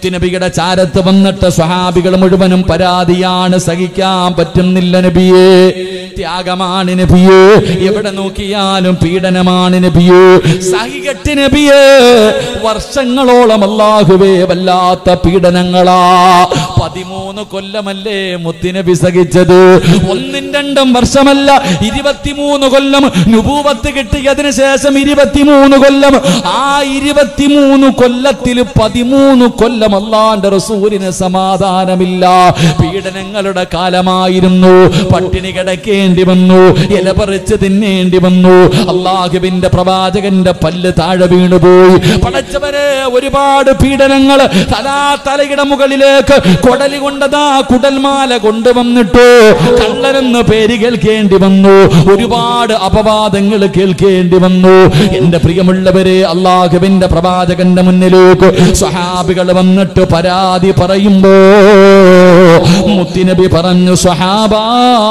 മുത്തുനബിയുടെ ചാരത്ത് വന്നിട്ട് സ്വഹാബികൾ മുഴുവനും പരാതിയാണ് സഹിക്കാൻ പറ്റുന്നില്ല നബിയേ ത്യാഗമാണ് നബിയേ എവിടെ നോക്കിയാലും പീഡനമാണ് നബിയേ സഹികെട്ട് നബിയേ വർഷങ്ങളോളം അല്ലാഹുവേ വല്ലാത്ത പീഡനങ്ങളാ പതിമൂന്ന് കൊല്ലമല്ലേ മുത്തിനബി സഹിച്ചത് ഒന്നും രണ്ടും വർഷമല്ല ഇരുപത്തിമൂന്ന് കൊല്ലം നുപൂവത്ത് കിട്ടിയതിനു ശേഷം ഇരുപത്തിമൂന്ന് കൊല്ലം ആ ഇരുപത്തിമൂന്ന് കൊല്ലത്തിൽ പതിമൂന്ന് കൊല്ലം അല്ലാണ്ട് റസൂലിന് സമാധാനമില്ല പീഡനങ്ങളുടെ കാലമായിരുന്നു പട്ടിണി കിടക്കേണ്ടി വന്നു ഇല പറിച്ച് തിന്നേണ്ടി വന്നു അള്ളാഹുവിന്റെ പ്രവാചകന്റെ പല്ല് താഴെ വീണുപോയി പടച്ചവരെ ഒരുപാട് പീഡനങ്ങൾ തലാ തലയുടെ മുകളിലേക്ക് കൊടലി കൊണ്ടതാ കുടൽമാല കൊണ്ടുവന്നിട്ടു കള്ളനെന്ന് പേര് കേൾക്കേണ്ടി വന്നു ഒരുപാട് അപവാദങ്ങൾ കേൾക്കേണ്ടി വന്നു എന്റെ പ്രിയമുള്ളവരെ അള്ളാഹുവിന്റെ പ്രവാചകന്റെ മുന്നിലേക്ക് സ്വഹാബികൾ വന്നിട്ട് പരാതി പറയുമ്പോ മുത്തിനബി പറഞ്ഞു സ്വഹാബാ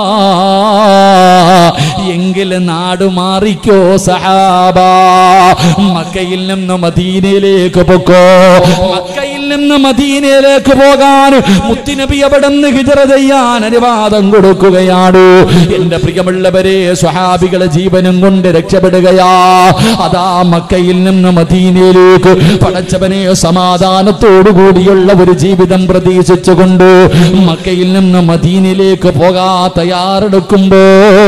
എങ്കിൽ നാട് മാറിക്കോ സഹാബ മക്കയിൽ നിന്ന് മദീനയിലേക്ക് പൊക്കോ മക്കയിൽ നിന്ന് മദീനയിലേക്ക് പോകാൻ മുത്തിനബി അവിടെ നിന്ന് ഹിജറ ചെയ്യാൻ അനുവാദം കൊടുക്കുകയാണ് എന്റെ പ്രിയമുള്ളവരെ സ്വഹാബികളെ ജീവനും കൊണ്ട് രക്ഷപ്പെടുകയാ അതാ മക്കയിൽ നിന്ന് മദീനയിലേക്ക് പടച്ചവനെ സമാധാനത്തോടു കൂടിയുള്ള ഒരു ജീവിതം പ്രതീക്ഷിച്ചുകൊണ്ട് മക്കയിൽ നിന്ന് മദീനയിലേക്ക് പോകാ തയ്യാറെടുക്കുമ്പോ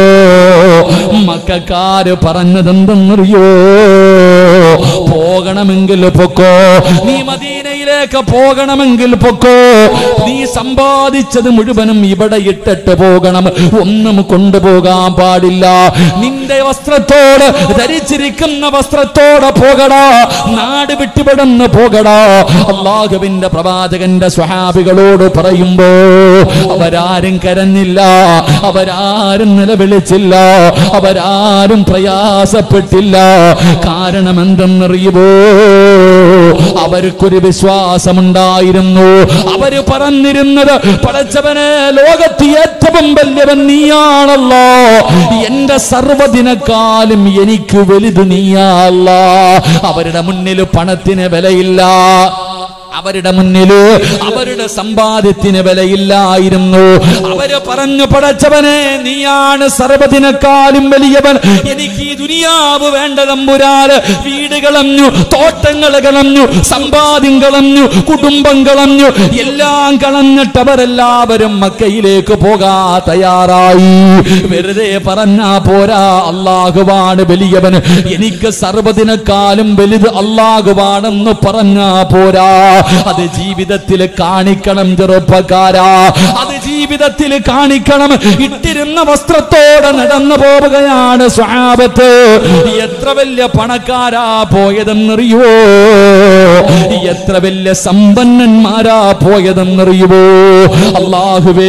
മക്കാര് പറഞ്ഞതെന്തെന്നറിയോ പോകണമെങ്കിൽ പൊക്കോ നീ മദീനയിലേക്ക് പോകണമെങ്കിൽ പൊക്കോ നീ സമ്പാദിച്ചത് മുഴുവനും ഇവിടെ ഇട്ടിട്ട് പോകണം ഒന്നും കൊണ്ടുപോകാൻ പാടില്ല നിന്റെ വസ്ത്രത്തോട് ധരിച്ചിരിക്കുന്ന വസ്ത്രത്തോടെ പോകടാ നാട് വിട്ടുവിടന്ന് പോകടാ അള്ളാഹുവിന്റെ പ്രവാചകന്റെ സ്വഹാബികളോട് പറയുമ്പോ അവരാരും കരഞ്ഞില്ല അവരാരും നിലവിളിച്ചില്ല അവരാരും പ്രയാസപ്പെട്ടില്ല കാരണം എന്തെന്നറിയുമോ അവർക്കൊരു വിശ്വാസമുണ്ടായിരുന്നു അവര് പറഞ്ഞിരുന്നത് പടച്ചവനെ ലോകത്ത് ഏറ്റവും വലിയവൻ നീയാണല്ലോ എന്റെ സർവ്വതിനെക്കാളും എനിക്ക് വലുത് നീയാല്ല അവരുടെ മുന്നിൽ പണത്തിന് വിലയില്ല അവരുടെ മുന്നില് അവരുടെ സമ്പാദ്യത്തിന് വിലയില്ലായിരുന്നു അവര് പറഞ്ഞു പടച്ചവനെ നീയാണ് സർവ്വതിനെക്കാളും വലിയവൻ എനിക്ക് ഈ ദുനിയാവ് വേണ്ട തമ്പുരാല് വീട് കളഞ്ഞു തോട്ടങ്ങൾ കളഞ്ഞു സമ്പാദ്യം കളഞ്ഞു കുടുംബം കളഞ്ഞു എല്ലാം കളഞ്ഞിട്ട് അവരെല്ലാവരും മക്കയിലേക്ക് പോകാ തയ്യാറായി വെറുതെ പറഞ്ഞാ പോരാ അള്ളാഹുവാണ് വലിയവൻ എനിക്ക് സർവ്വതിനെക്കാളും വലുത് അള്ളാഹുവാണെന്ന് പറഞ്ഞാ പോരാ അത് ജീവിതത്തിൽ കാണിക്കണം ചെറുപ്പക്കാരാ അത് ജീവിതത്തിൽ കാണിക്കണം ഇട്ടിരുന്ന വസ്ത്രത്തോടെ നടന്നു പോവുകയാണ് സ്വാപത്ത് എത്ര വലിയ പണക്കാരാ പോയതെന്നറിയോ എത്ര വലിയ സമ്പന്നന്മാരാ പോയതെന്നറിയുവോ അള്ളാഹുവേ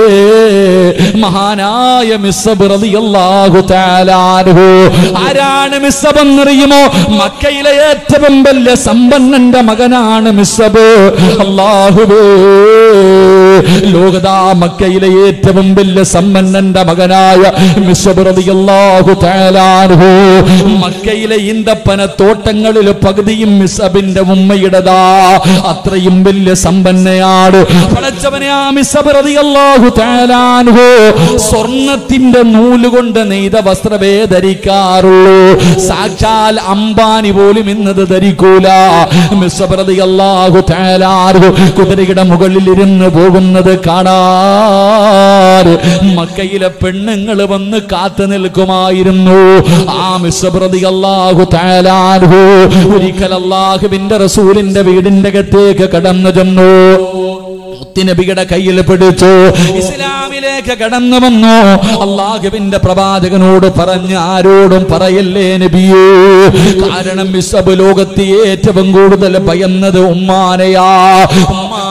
മഹാനായ മിസ്സബ് റളിയല്ലാഹു തആല അൻഹു ആരാണ് മിസ്സബ് എന്നറിയുമോ മക്കയിലെ ഏറ്റവും വലിയ സമ്പന്നന്റെ മകനാണ് മിസ്സബ് അള്ളാഹുവേ ലോകതാ മക്കയിലെ ഏറ്റവും വലിയ സമ്പന്നന്റെ മകനായ മിസ്സബ് റളിയല്ലാഹു തആല അൻഹു മക്കയിലെ ഈന്തപ്പന തോട്ടങ്ങളിൽ പകുതിയും മിസ്സബിന്റെ ഉമ്മയുടേതാ അത്രയും വലിയ സമ്പന്നയാണ് പടച്ചവനെ ആ മിസ്സബ് റളിയല്ലാഹു തആല അൻഹു സ്വർണത്തിന്റെ നൂലുകൊണ്ട് നെയ്ത വസ്ത്രമേ ധരിക്കാറുള്ളൂ സാക്ഷാൽ അംബാനി പോലും ഇന്നത് ധരിക്കൂല മിസ്സബ് റളിയല്ലാഹു തആല അൻഹു കുതിരയുടെ മുകളിൽ ഇരുന്ന് പോകുന്നത് കാണാൻ മക്കയിലെ പെണ്ണുങ്ങൾ വന്ന് കാത്തു നിൽക്കുമായിരുന്നു ആ മിസ്സബ് റളിയല്ലാഹു തആല അൻഹു ഒരിക്കൽ അല്ലാഹുവിന്റെ റസൂലിന്റെ വീടിന്റെ അകത്തേക്ക് കടന്നു ചെന്നു മുത്തുനബിയുടെ കയ്യിൽ പിടിച്ചു ഇസ്ലാമിലേക്ക് കടന്നു വന്നു അള്ളാഹുവിന്റെ പ്രവാചകനോട് പറഞ്ഞ് ആരോടും പറയല്ലേ നബിയേ കാരണം മിസബ് ലോകത്ത് ഏറ്റവും കൂടുതൽ ഭയന്നത് ഉമ്മാനെയാ ഉമ്മാനെ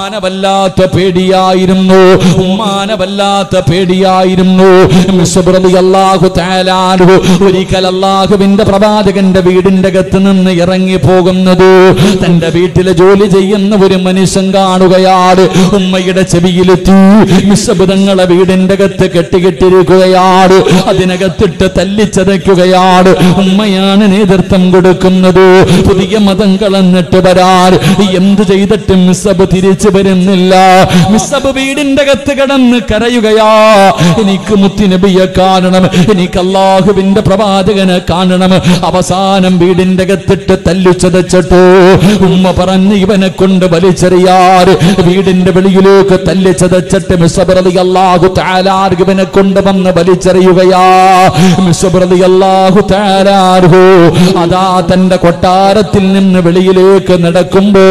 ഉമ്മാനെ വല്ലാത്ത പേടിയായിരുന്നു ഉമ്മാനെ വല്ലാത്ത പേടിയായിരുന്നു മിസ്ബറലി അള്ളാഹു താലാലു ഒരിക്കൽ അള്ളാഹുവിന്റെ പ്രവാചകന്റെ വീടിന്റെ അകത്ത് നിന്ന് ഇറങ്ങി പോകുന്നത് തന്റെ വീട്ടിലെ ജോലി ചെയ്യുന്ന ഒരു മനുഷ്യൻ കാണുകയാണ് ഉമ്മയുടെ ചെവിയിലെത്തി മിസ്ബുധങ്ങളെ വീടിന്റെ അകത്ത് കെട്ടിക്കെട്ടിരിക്കുകയാണ് അതിനകത്തിട്ട് തല്ലിച്ചതയ്ക്കുകയാണ് ഉമ്മയാണ് നേതൃത്വം കൊടുക്കുന്നത് പുതിയ മതം കളന്നിട്ട് വരാൻ എന്ത് ചെയ്തിട്ടും മിസ്സബ് തിരിച്ചു വരുന്നില്ല മിസ്സബ് വീടിന്റെ അകത്ത് കിടന്ന് കരയുകയാ എനിക്ക് മുത്തുനബിയെ കാണണം എനിക്ക് അള്ളാഹുവിന്റെ പ്രവാചകനെ കാണണം അവസാനം വീടിന്റെ അകത്തിട്ട് തല്ലിച്ചതച്ചിട്ടു ഉമ്മ പറഞ്ഞ് ഇവനെ കൊണ്ട് വലിച്ചെറിയാറ് വീടിന്റെ വെളിയിലേക്ക് തല്ലിച്ചതച്ചിട്ട് മിസ്സബറലി അള്ളാഹു താലാർ ഇവനെ കൊണ്ട് വന്ന് വലിച്ചെറിയുകയാ മിസ്സബറലി അള്ളാഹു താലാർഹു അതാ തന്റെ കൊട്ടാരത്തിൽ നിന്ന് വെളിയിലേക്ക് നടക്കുമ്പോ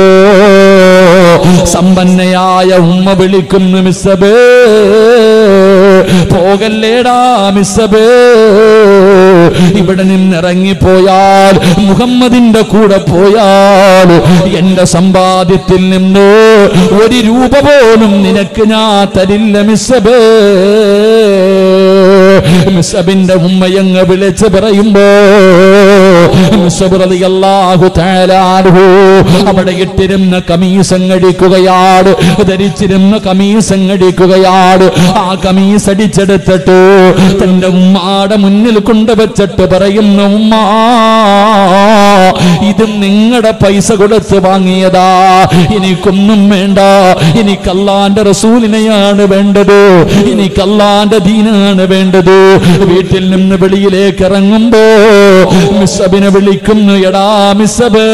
സമ്പന്നയായ ഉമ്മ വിളിക്കുന്നു മിസ്സബേ പോകല്ലേടാ മിസ്സബേ ഇവിടെ നിന്നിറങ്ങിപ്പോയാൽ മുഹമ്മദിന്റെ കൂടെ പോയാൽ എന്റെ സമ്പാദ്യത്തിൽ നിന്ന് ഒരു രൂപ പോലും നിനക്ക് ഞാൻ തരില്ല മിസ്സബേ മിസ്സബിന്റെ ഉമ്മയങ്ങ് വിളിച്ച് പറയുമ്പോ മിസ്സബ് റളിയല്ലാഹു തആല അൻഹു അവിടെ ഇട്ടിരുന്ന കമീസങ്ങടിക്കുകയാണ് ധരിച്ചിരുന്ന കമീസങ്ങടിക്കുകയാണ് ആ കമീസ് അടിച്ചെടുത്തിട്ട് തന്റെ ഉമ്മാടെ മുന്നിൽ കൊണ്ടുവച്ചിട്ട് പറയുന്ന ഉമ്മ ഇത് നിങ്ങളുടെ പൈസ കൊടുത്ത് വാങ്ങിയതാ എനിക്കൊന്നും വേണ്ട എനിക്ക് അള്ളാന്റെ റസൂലിനെയാണ് വേണ്ടത് എനിക്ക് അള്ളാന്റെ ദീനാണ് വേണ്ടത് വീട്ടിൽ നിന്ന് വെളിയിലേക്ക് ഇറങ്ങുമ്പോ മിസ്സബിനെ വിളിക്കുന്നു എടാ മിസ്സബ്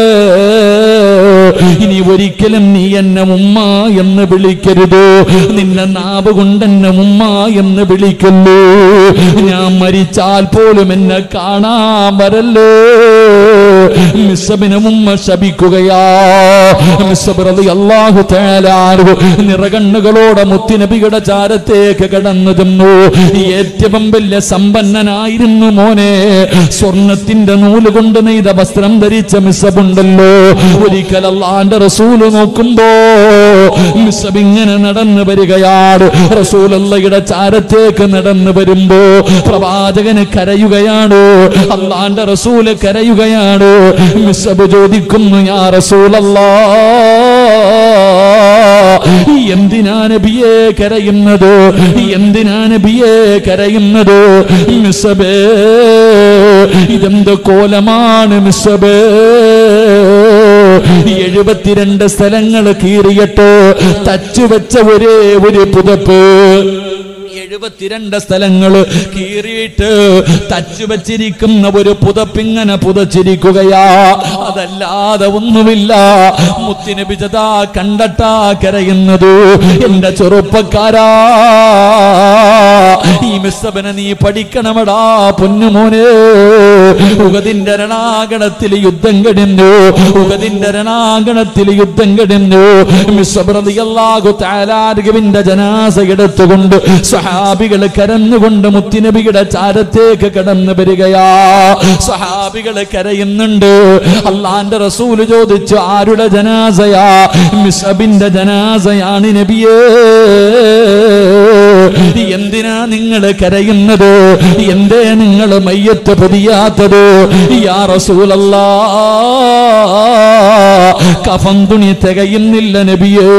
ഇനി ഒരിക്കലും നീ എന്നെ ഉമ്മ എന്ന് വിളിക്കരുത് നിന്നെ നാവ് കൊണ്ട് എന്നെ ഉമ്മ എന്ന് വിളിക്കുന്നു ഞാൻ മരിച്ചാൽ പോലും എന്നെ കാണാൻ വരല്ലോ മിസ്സബിനെ ഉമ്മ ശപിക്കുകയാ മിസ്സബ് റളിയല്ലാഹു തആല അൻഹു നിറകണ്ണുകളോടെ മുത്തുനബിയുടെ ചാരത്തേക്ക് കടന്നു ചെന്നു ഏറ്റവും വലിയ സമ്പന്നനായിരുന്നു മോനെ സ്വർണത്തിന്റെ നൂല് കൊണ്ട് നെയ്ത വസ്ത്രം ധരിച്ച മിസ്സബുണ്ടല്ലോ ഒരിക്കൽ അള്ളാന്റെ റസൂല് നോക്കുമ്പോ മിസ്സബ് ഇങ്ങനെ നടന്നു വരികയാണ് റസൂലയുടെ ചാരത്തേക്ക് നടന്നു വരുമ്പോ പ്രവാചകന് കരയുകയാണ് അള്ളാന്റെ റസൂല് കരയുകയാണ് മിസ്സബ് ചോദിക്കുന്നു യാ റസൂലല്ലാ എന്തിനാ നബിയെ കരയുന്നത് എന്തിനാ നബിയെ കരയുന്നത് മിസ്സബേ ഇതെന്ത് കോലമാണ് മിസ്സബേ എഴുപത്തിരണ്ട് സ്ഥലങ്ങൾ കീറിയിട്ട് തച്ചു വെച്ച ഒരേ ഒരു പുതപ്പ് എഴുപത്തിരണ്ട് സ്ഥലങ്ങൾ കീറിയിട്ട് തച്ചു വെച്ചിരിക്കുന്ന ഒരു പുതപ്പിങ്ങനെ പുതച്ചിരിക്കുകയാ അതല്ലാതെ ഒന്നുമില്ല മുത്തിന് ബിജതാ കണ്ടട്ടാ കരയുന്നത് എന്റെ ചെറുപ്പക്കാരാ ഈ മിസ്സബനെ നീ പഠിക്കണമടാ പൊന്നുമോനെ ഉഗതിന്റെ രണാകണത്തിൽ യുദ്ധം കഴിഞ്ഞു ഉഗതിന്റെ രണാകണത്തിൽ യുദ്ധം കഴിഞ്ഞു മിസ്സബ്രതിയല്ലാഹു താലാർഗവിന്റെ ജനാസ എടുത്തുകൊണ്ട് സഹാബികൾ കരന്നുകൊണ്ട് മുത്തിനബിയുടെ ചാരത്തേക്ക് കടന്നു വരികയാ സഹാബികൾ കരയുന്നുണ്ട് അള്ളാന്റെ റസൂല് ചോദിച്ചു ആരുടെ ജനാസയാ മിസബിന്റെ ജനാസയാണ് നബിയേ എന്തിനാ നിങ്ങൾ കരയുന്നത് എന്തേ നിങ്ങൾ മയ്യത്ത് പൊതിയാത്തത് യാ റസൂലല്ലാ കഫം തുണി തികയുന്നില്ല നബിയേ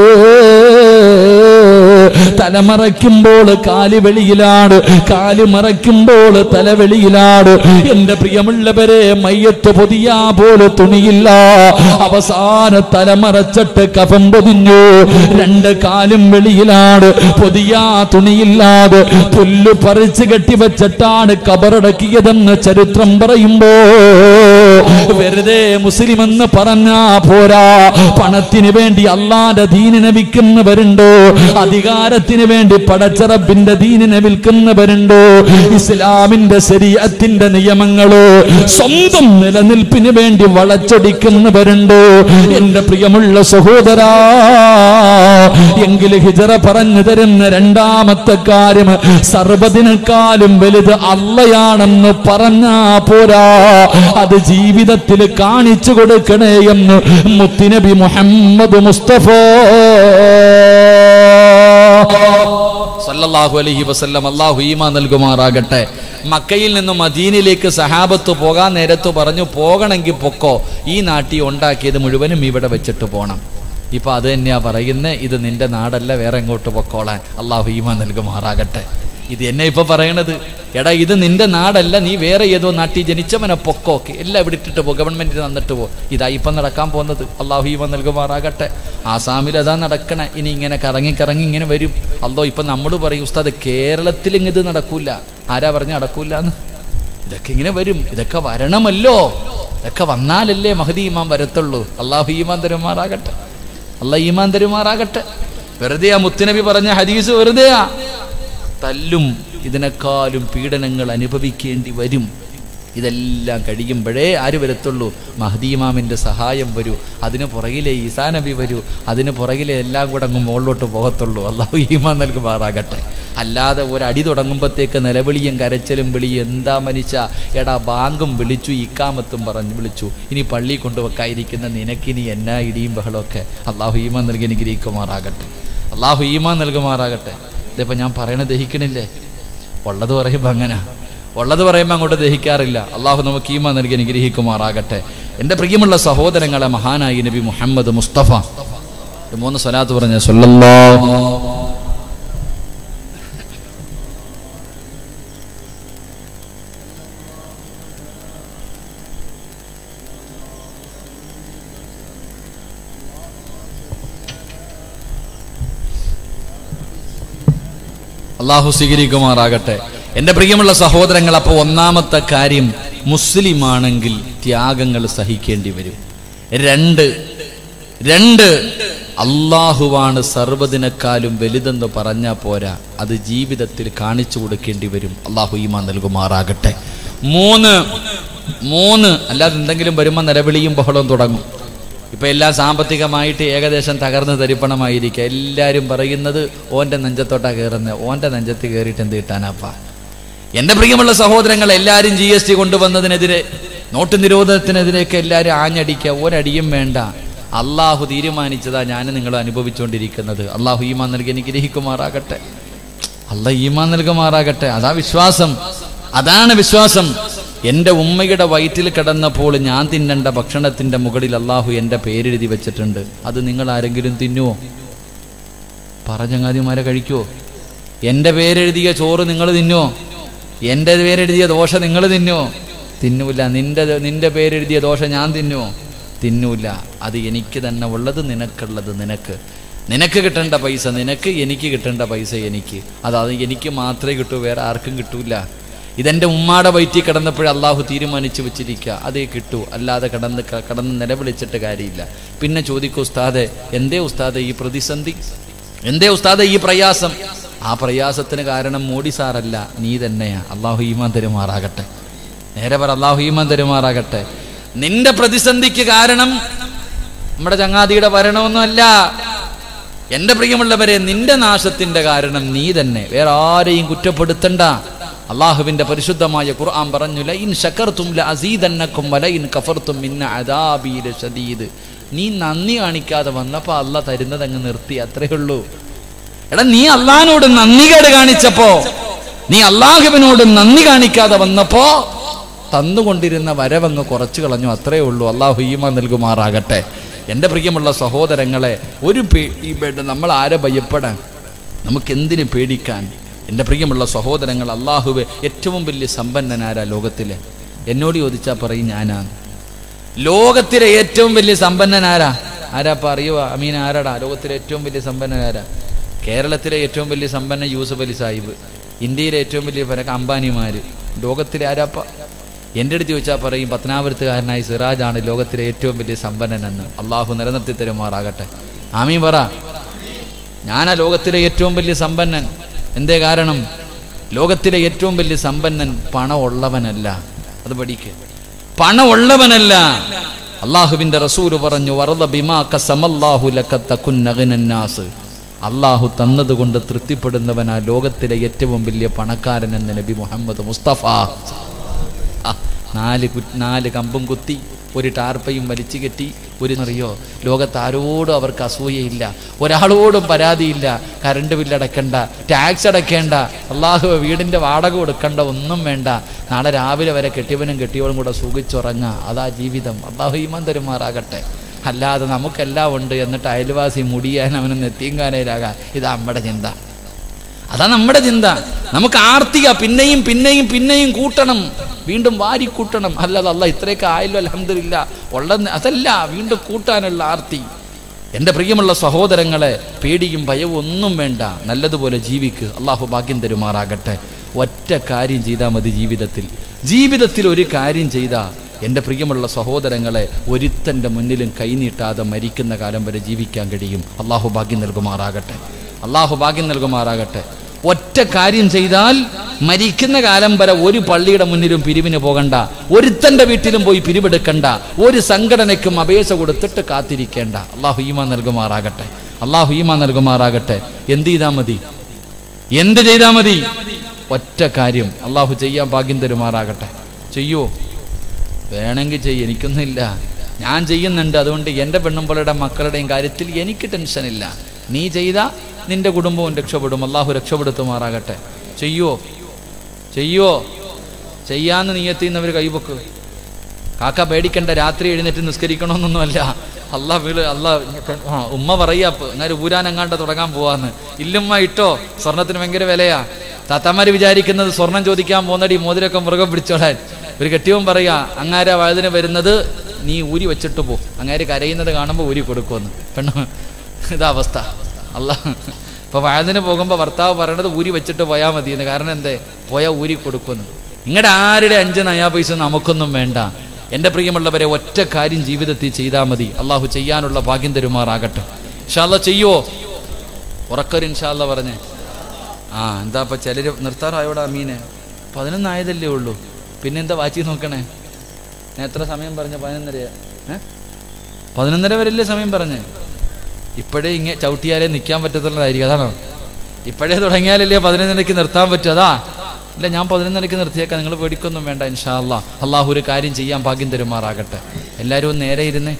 തലമറയ്ക്കുമ്പോൾ കാല് വെളിയിലാണ് കാല് മറയ്ക്കുമ്പോൾ തല വെളിയിലാണ് എന്റെ പ്രിയമുള്ളവരെ മയ്യത്ത് പൊതിയാ പോലെ തുണിയില്ല അവസാന തലമറച്ചിട്ട് കഫം പൊതിഞ്ഞു രണ്ട് കാലും വെളിയിലാണ് പൊതിയാ തുണിയില്ലാതെ പുല്ല് പറിച്ചു കെട്ടിവെച്ചിട്ടാണ് കബറടക്കിയതെന്ന് ചരിത്രം പറയുമ്പോ വെറുതെ മുസ്ലിം എന്ന് പറഞ്ഞാ പോരാ പണത്തിന് വേണ്ടി അള്ളാന്റെ ദീനിനെ വിൽക്കുന്നവരുണ്ട് അധികാര വികാരത്തിന് വേണ്ടി പടച്ചറപ്പിന്റെ ദീനിനെ വിൽക്കുന്നവരുണ്ടോ ഇസ്ലാമിന്റെ ശരീരത്തിന്റെ നിയമങ്ങളോ സ്വന്തം നിലനിൽപ്പിന് വേണ്ടി വളച്ചൊടിക്കുന്നവരുണ്ടോ എന്റെ പ്രിയമുള്ള സഹോദരാ എങ്കിൽ ഹിജറ പറഞ്ഞു തരുന്ന രണ്ടാമത്തെ കാര്യം സർവ്വതിനേക്കാളും വലുത് അള്ളയാണെന്ന് പറഞ്ഞാ പോരാ അത് ജീവിതത്തിൽ കാണിച്ചു കൊടുക്കണേ എന്ന് മുത്തിനബി മുഹമ്മദ് മുസ്തഫ സല്ലല്ലാഹു അലൈഹി വസല്ലം അല്ലാഹു ഈമാ നൽകുമാറാകട്ടെ മക്കയിൽ നിന്നും മദീനിലേക്ക് സഹാബത്ത് പോകാൻ നേരത്ത് പറഞ്ഞു പോകണമെങ്കിൽ പൊക്കോ ഈ നാട്ടി ഉണ്ടാക്കിയത് മുഴുവനും ഇവിടെ വെച്ചിട്ട് പോണം ഇപ്പൊ അത് തന്നെയാ പറയുന്നത് ഇത് നിന്റെ നാടല്ല വേറെ എങ്ങോട്ട് പൊക്കോളാൻ അള്ളാഹു ഈമാ നൽകുമാറാകട്ടെ ഇത് എന്നെ ഇപ്പൊ പറയണത് എടാ ഇത് നിന്റെ നാടല്ല നീ വേറെ ഏതോ നാട്ടിൽ ജനിച്ചവനെ പൊക്കോക്കെ എല്ലാം ഇവിടെ ഇട്ടിട്ട് പോ ഗവൺമെന്റിന് തന്നിട്ട് പോ ഇതാ ഇപ്പം നടക്കാൻ പോകുന്നത് അള്ളാഹു ഈമ നൽകുമാറാകട്ടെ ആസാമിൽ അതാ നടക്കണേ ഇനി ഇങ്ങനെ കറങ്ങി കറങ്ങി ഇങ്ങനെ വരും അല്ലോ ഇപ്പൊ നമ്മൾ പറയും ഉസ്താദ് കേരളത്തിൽ ഇങ്ങ് ഇത് നടക്കൂല ആരാ പറഞ്ഞ നടക്കൂല എന്ന് ഇതൊക്കെ ഇങ്ങനെ വരും ഇതൊക്കെ വരണമല്ലോ ഇതൊക്കെ വന്നാലല്ലേ മഹദി ഈമാൻ വരത്തുള്ളൂ അള്ളാഹു ഈമാൻ തരുമാറാകട്ടെ അള്ളാഹ് ഈമാൻ തരുമാറാകട്ടെ വെറുതെ ആ മുത്തുനബി പറഞ്ഞ ഹദീസ് വെറുതെയാ തല്ലും ഇതിനേക്കാളും പീഡനങ്ങൾ അനുഭവിക്കേണ്ടി വരും ഇതെല്ലാം കഴിയുമ്പോഴേ ആര് വരത്തുള്ളൂ മഹദീമാമിൻ്റെ സഹായം വരൂ അതിന് പുറകിലെ ഈസാ നബി വരൂ അതിന് പുറകിലെ എല്ലാം കൂടെ അങ്ങ് മുകളിലോട്ട് പോകത്തുള്ളൂ അള്ളാഹു ഈമാൻ നൽകുമാറാകട്ടെ അല്ലാതെ ഒരടി തുടങ്ങുമ്പോഴത്തേക്ക് നിലവിളിയും കരച്ചിലും വിളിയും എന്താ മനുഷ്യ എടാ ബാങ്കും വിളിച്ചു ഇക്കാമത്തും പറഞ്ഞു വിളിച്ചു ഇനി പള്ളി കൊണ്ടുവെക്കായിരിക്കുന്ന നിനക്കിനി എന്നാ ഇടിയും ബഹളമൊക്കെ അള്ളാഹു ഈമാൻ നൽകി അനുഗ്രഹിക്കുമാറാകട്ടെ അള്ളാഹു ഈമാൻ നൽകുമാറാകട്ടെ ഇതിപ്പോൾ ഞാൻ പറയണ ദഹിക്കണില്ലേ ഉള്ളത് പറയുമ്പോൾ അങ്ങനെ ഉള്ളത് പറയുമ്പോൾ അങ്ങോട്ട് ദഹിക്കാറില്ല അള്ളാഹു നമുക്ക് ഈമ നൽകി അനുഗ്രഹിക്കുമാറാകട്ടെ എൻ്റെ പ്രിയമുള്ള സഹോദരങ്ങളെ മഹാനായി നബി മുഹമ്മദ് മുസ്തഫ ഇത് മൂന്ന് സ്വലാത്ത് പറഞ്ഞ സല്ലല്ലാ അള്ളാഹു സ്വീകരിക്കുമാറാകട്ടെ എൻ്റെ പ്രിയമുള്ള സഹോദരങ്ങൾ അപ്പോൾ ഒന്നാമത്തെ കാര്യം മുസ്ലിം ആണെങ്കിൽ ത്യാഗങ്ങൾ സഹിക്കേണ്ടി വരും രണ്ട് രണ്ട് അള്ളാഹുവാണ് സർവ്വതിനേക്കാളും വലുതെന്ന് പറഞ്ഞാൽ പോരാ അത് ജീവിതത്തിൽ കാണിച്ചു കൊടുക്കേണ്ടി വരും അള്ളാഹു ഈമാ നൽകുമാറാകട്ടെ മൂന്ന് മൂന്ന് അല്ലാതെ എന്തെങ്കിലും വരുമ്പോൾ നിലവിളിയും ബഹളവും തുടങ്ങും ഇപ്പൊ എല്ലാം സാമ്പത്തികമായിട്ട് ഏകദേശം തകർന്ന് തരിപ്പണമായിരിക്കുക എല്ലാവരും പറയുന്നത് ഓന്റെ നെഞ്ചത്തോട്ടാ കയറുന്നത് ഓന്റെ നെഞ്ചത്ത് കയറിയിട്ട് എന്ത് കിട്ടാനാപ്പാ എന്റെ പ്രിയമുള്ള സഹോദരങ്ങൾ എല്ലാവരും ജി എസ് ടി കൊണ്ടുവന്നതിനെതിരെ നോട്ട് നിരോധനത്തിനെതിരെയൊക്കെ എല്ലാവരും ആഞ്ഞടിക്കുക ഒരടിയും വേണ്ട അള്ളാഹു തീരുമാനിച്ചതാ ഞാൻ നിങ്ങൾ അനുഭവിച്ചുകൊണ്ടിരിക്കുന്നത് അള്ളാഹു ഈമാൻ നൽകി എനിക്ക് ഗ്രഹിക്കുമാറാകട്ടെ അല്ല ഈമാൻ നൽകുമാറാകട്ടെ അതാ വിശ്വാസം അതാണ് വിശ്വാസം എൻ്റെ ഉമ്മയുടെ വയറ്റിൽ കിടന്നപ്പോൾ ഞാൻ തിന്നേണ്ട ഭക്ഷണത്തിന്റെ മുകളിൽ അള്ളാഹു എൻ്റെ പേരെഴുതി വെച്ചിട്ടുണ്ട് അത് നിങ്ങൾ ആരെങ്കിലും തിന്നുവോ പറഞ്ഞങ്ങാതിമാരെ കഴിക്കുവോ എൻ്റെ പേരെഴുതിയ ചോറ് നിങ്ങൾ തിന്നുവോ എൻ്റെ പേരെഴുതിയ ദോശ നിങ്ങൾ തിന്നുവോ തിന്നൂല നിന്റെ നിന്റെ പേരെഴുതിയ ദോശ ഞാൻ തിന്നുവോ തിന്നൂല അത് എനിക്ക് തന്നെ ഉള്ളത് നിനക്കുള്ളത് നിനക്ക് നിനക്ക് കിട്ടേണ്ട പൈസ നിനക്ക് എനിക്ക് കിട്ടേണ്ട പൈസ എനിക്ക് അത് അത് എനിക്ക് മാത്രമേ കിട്ടൂ വേറെ ആർക്കും കിട്ടൂല ഇതെൻ്റെ ഉമ്മാടെ വയറ്റിൽ കിടന്നപ്പോഴേ അള്ളാഹു തീരുമാനിച്ചു വെച്ചിരിക്കുക അതേ കിട്ടൂ അല്ലാതെ കിടന്ന് ക- കിടന്ന് നിലവിളിച്ചിട്ട് കാര്യമില്ല പിന്നെ ചോദിക്കൂ ഉസ്താദെ എന്തേ ഉസ്താദെ ഈ പ്രതിസന്ധി എന്തേ ഉസ്താദെ ഈ പ്രയാസം ആ പ്രയാസത്തിന് കാരണം മോഡി സാറല്ല നീ തന്നെയാ അള്ളാഹു ഈമാൻ തരുമാറാകട്ടെ നേരെ പറ അള്ളാഹു ഈമാൻ തരുമാറാകട്ടെ നിന്റെ പ്രതിസന്ധിക്ക് കാരണം നമ്മുടെ ചങ്ങാതിയുടെ ഭരണമൊന്നുമല്ല എന്റെ പ്രിയമുള്ളവരെ നിന്റെ നാശത്തിന്റെ കാരണം നീ തന്നെ വേറെ ആരെയും കുറ്റപ്പെടുത്തണ്ട അള്ളാഹുവിന്റെ പരിശുദ്ധമായ ഖുർആൻ പറഞ്ഞു ലൈൻ ശക്കർത്തും ലഅസീദന്നക്കും വലൈൻ കഫർത്തും മിന്ന അദാബി ലശദീദ് നീ നന്ദി കാണിക്കാതെ വന്നപ്പോ അല്ല തരുന്നത് അങ്ങ് നിർത്തി അത്രേ ഉള്ളൂ എടാ നീ അള്ളാഹിനോട് നന്ദികേട് കാണിച്ചപ്പോ നീ അള്ളാഹുവിനോട് നന്ദി കാണിക്കാതെ വന്നപ്പോ തന്നുകൊണ്ടിരുന്ന വരവങ്ങ് കുറച്ചു കളഞ്ഞു അത്രേ ഉള്ളൂ അള്ളാഹു ഈമ നൽകുമാറാകട്ടെ എൻ്റെ പ്രിയമുള്ള സഹോദരങ്ങളെ ഒരു പേടി വേണ്ട നമ്മൾ ആരെ ഭയപ്പെടാൻ നമുക്ക് എന്തിനു പേടിക്കാൻ എൻ്റെ പ്രിയമുള്ള സഹോദരങ്ങൾ അള്ളാഹുവെ ഏറ്റവും വലിയ സമ്പന്നനാരാ ലോകത്തിലെ എന്നോട് ചോദിച്ചാൽ പറയും ഞാനാണ് ലോകത്തിലെ ഏറ്റവും വലിയ സമ്പന്നനാരാ ആരാപ്പ അറിയുക അമീൻ ആരാടാ ലോകത്തിലെ ഏറ്റവും വലിയ സമ്പന്നനാരാ കേരളത്തിലെ ഏറ്റവും വലിയ സമ്പന്ന യൂസഫ് അലി സാഹിബ് ഇന്ത്യയിലെ ഏറ്റവും വലിയ പരക്ക അംബാനിമാര് ലോകത്തിലെ ആരാപ്പ എൻ്റെ അടുത്ത് ചോദിച്ചാൽ പറയും പത്തനാപുരത്തുകാരനായി സിറാജാണ് ലോകത്തിലെ ഏറ്റവും വലിയ സമ്പന്നനെന്ന് അള്ളാഹു നിലനിർത്തി തരുമാറാകട്ടെ ആമീൻ പറ ഞാനാ ലോകത്തിലെ ഏറ്റവും വലിയ സമ്പന്നൻ എന്തേ കാരണം ലോകത്തിലെ ഏറ്റവും വലിയ സമ്പന്നൻ പണമുള്ളവനല്ല അത് പഠിക്കുക പണമുള്ളവനല്ല അള്ളാഹുവിന്റെ റസൂല് പറഞ്ഞു വറദ ബിമാ ഖസമല്ലാഹു ലക തകുന്ന ഗിനന്നാസ് അള്ളാഹു തന്നതുകൊണ്ട് തൃപ്തിപ്പെടുന്നവനാ ലോകത്തിലെ ഏറ്റവും വലിയ പണക്കാരൻ എന്ന നബി മുഹമ്മദ് മുസ്തഫ ആ, നാല് കു- നാല് കമ്പും കുത്തി ഒരു ടാർപ്പയും വലിച്ചു കെട്ടി ഒരു അറിയോ ലോകത്ത് ആരോടും അവർക്ക് അസൂയയില്ല ഒരാളോടും പരാതിയില്ല കറണ്ട് ബില്ല് അടയ്ക്കണ്ട ടാക്സ് അടയ്ക്കേണ്ട അള്ളാഹു വീടിൻ്റെ വാടക കൊടുക്കണ്ട ഒന്നും വേണ്ട നാളെ രാവിലെ വരെ കെട്ടിയവനും കെട്ടിയവളും കൂടെ സുഖിച്ചുറങ്ങുക അതാ ജീവിതം അള്ളാഹു ഈമാൻ തരുമാറാകട്ടെ അല്ലാതെ നമുക്കെല്ലാം ഉണ്ട് എന്നിട്ട് അയൽവാസി മുടിയാൻ അവന് നെത്തിയങ്കാനയിലാകാം ഇതാ നമ്മുടെ ചിന്ത അതാ നമ്മുടെ ചിന്ത നമുക്ക് ആർത്തിക പിന്നെയും പിന്നെയും പിന്നെയും കൂട്ടണം വീണ്ടും വാരി കൂട്ടണം അല്ലാതെ അല്ല ഇത്രയൊക്കെ ആയല്ലോ അലഹമില്ല ഉള്ള അതല്ല വീണ്ടും കൂട്ടാനുള്ള ആർത്തി എൻ്റെ പ്രിയമുള്ള സഹോദരങ്ങളെ പേടിയും ഭയവും ഒന്നും വേണ്ട നല്ലതുപോലെ ജീവിക്ക് അള്ളാഹു ഭാഗ്യം തരുമാറാകട്ടെ ഒറ്റ കാര്യം ചെയ്താൽ മതി ജീവിതത്തിൽ ജീവിതത്തിൽ ഒരു കാര്യം ചെയ്താൽ എൻ്റെ പ്രിയമുള്ള സഹോദരങ്ങളെ ഒരുത്തൻ്റെ മുന്നിലും കൈനീട്ടാതെ മരിക്കുന്ന കാലം വരെ ജീവിക്കാൻ കഴിയും അള്ളാഹു ഭാഗ്യം നൽകുമാറാകട്ടെ അള്ളാഹു ഭാഗ്യം നൽകുമാറാകട്ടെ ഒറ്റ കാര്യം ചെയ്താൽ മരിക്കുന്ന കാലം വരെ ഒരു പള്ളിയുടെ മുന്നിലും പിരിവിന് പോകണ്ട ഒരുത്തന്റെ വീട്ടിലും പോയി പിരിവെടുക്കണ്ട ഒരു സംഘടനയ്ക്കും അപേക്ഷ കൊടുത്തിട്ട് കാത്തിരിക്കേണ്ട അള്ളാഹു ഈമ നൽകുമാറാകട്ടെ അള്ളാഹു ഈമ നൽകുമാറാകട്ടെ എന്ത് ചെയ്താൽ മതി എന്ത് ചെയ്താൽ മതി ഒറ്റ കാര്യം അള്ളാഹു ചെയ്യാൻ ഭാഗ്യം തരുമാറാകട്ടെ ചെയ്യോ വേണമെങ്കിൽ ചെയ്യും എനിക്കൊന്നുമില്ല ഞാൻ ചെയ്യുന്നുണ്ട് അതുകൊണ്ട് എൻ്റെ പെണ്ണുമ്പളുടെ മക്കളുടെയും കാര്യത്തിൽ എനിക്ക് ടെൻഷനില്ല നീ ചെയ്ത നിന്റെ കുടുംബവും രക്ഷപ്പെടും അള്ളാഹു രക്ഷപ്പെടുത്തുമാറാകട്ടെ ചെയ്യോ ചെയ്യോ ചെയ്യാന്ന് നീയത്തിന്നവർ കൈവക്ക് കാക്ക പേടിക്കണ്ട രാത്രി എഴുന്നേറ്റ് നിസ്കരിക്കണമെന്നൊന്നുമല്ല അല്ല വീട് അല്ല ആ ഉമ്മ പറയാ അങ്ങനെ ഊരാനെങ്ങാണ്ട് തുടങ്ങാൻ പോവാന്ന് ഇല്ലുമ്മ ഇട്ടോ സ്വർണത്തിന് ഭയങ്കര വിലയാ താത്തമാര് വിചാരിക്കുന്നത് സ്വർണം ചോദിക്കാൻ പോകുന്നടി മോതിരൊക്കെ മുറുകെ പിടിച്ചോളാൻ ഒരു കെട്ടിയവൻ പറയാ അങ്ങാര വഴുതിന് വരുന്നത് നീ ഊരി വെച്ചിട്ട് പോ അങ്ങാര് കരയുന്നത് കാണുമ്പോൾ ഊരി കൊടുക്കുമെന്ന് പെണ്ണു ഇതാ അവസ്ഥ അല്ല ഇപ്പൊ വഴുതിന് പോകുമ്പോൾ ഭർത്താവ് പറയണത് ഊരി വെച്ചിട്ട് പോയാൽ മതി എന്ന് കാരണം എന്തേ പോയാൽ ഊരി കൊടുക്കുമെന്ന് നിങ്ങളുടെ ആരുടെ അഞ്ച് നയാ പൈസ നമുക്കൊന്നും വേണ്ട എൻ്റെ പ്രിയമുള്ളവരെ ഒറ്റ കാര്യം ജീവിതത്തിൽ ചെയ്താൽ മതി അള്ളാഹു ചെയ്യാനുള്ള ഭാഗ്യം തരുമാറാകട്ടെ ഇൻഷാല്ല ചെയ്യോ ഉറക്കൊരു ഇൻഷാല്ല പറഞ്ഞേ ആ എന്താ ഇപ്പൊ ചിലര് നിർത്താറായോടാ മീനെ പതിനൊന്നായതല്ലേ ഉള്ളൂ പിന്നെന്താ വാച്ചി നോക്കണേ ഞാൻ എത്ര സമയം പറഞ്ഞ പതിനൊന്നര ഏ പതിനൊന്നര വരെയല്ലേ സമയം പറഞ്ഞേ ഇപ്പോഴേ ഇങ്ങനെ ചവിട്ടിയാലേ നിൽക്കാൻ പറ്റത്തുള്ളതായിരിക്കും അതാണോ ഇപ്പോഴേ തുടങ്ങിയാലല്ലേ പതിനൊന്നരയ്ക്ക് നിർത്താൻ പറ്റും അതാ ഇല്ല ഞാൻ പതിനൊന്നരയ്ക്ക് നിർത്തിയേക്കാം നിങ്ങൾ പേടിക്കൊന്നും വേണ്ട ഇൻഷാ അല്ലാ അള്ളാഹു ഒരു കാര്യം ചെയ്യാൻ ഭാഗ്യം തരുമാറാകട്ടെ എല്ലാവരും ഒന്ന് നേരെ ഇരുന്നേ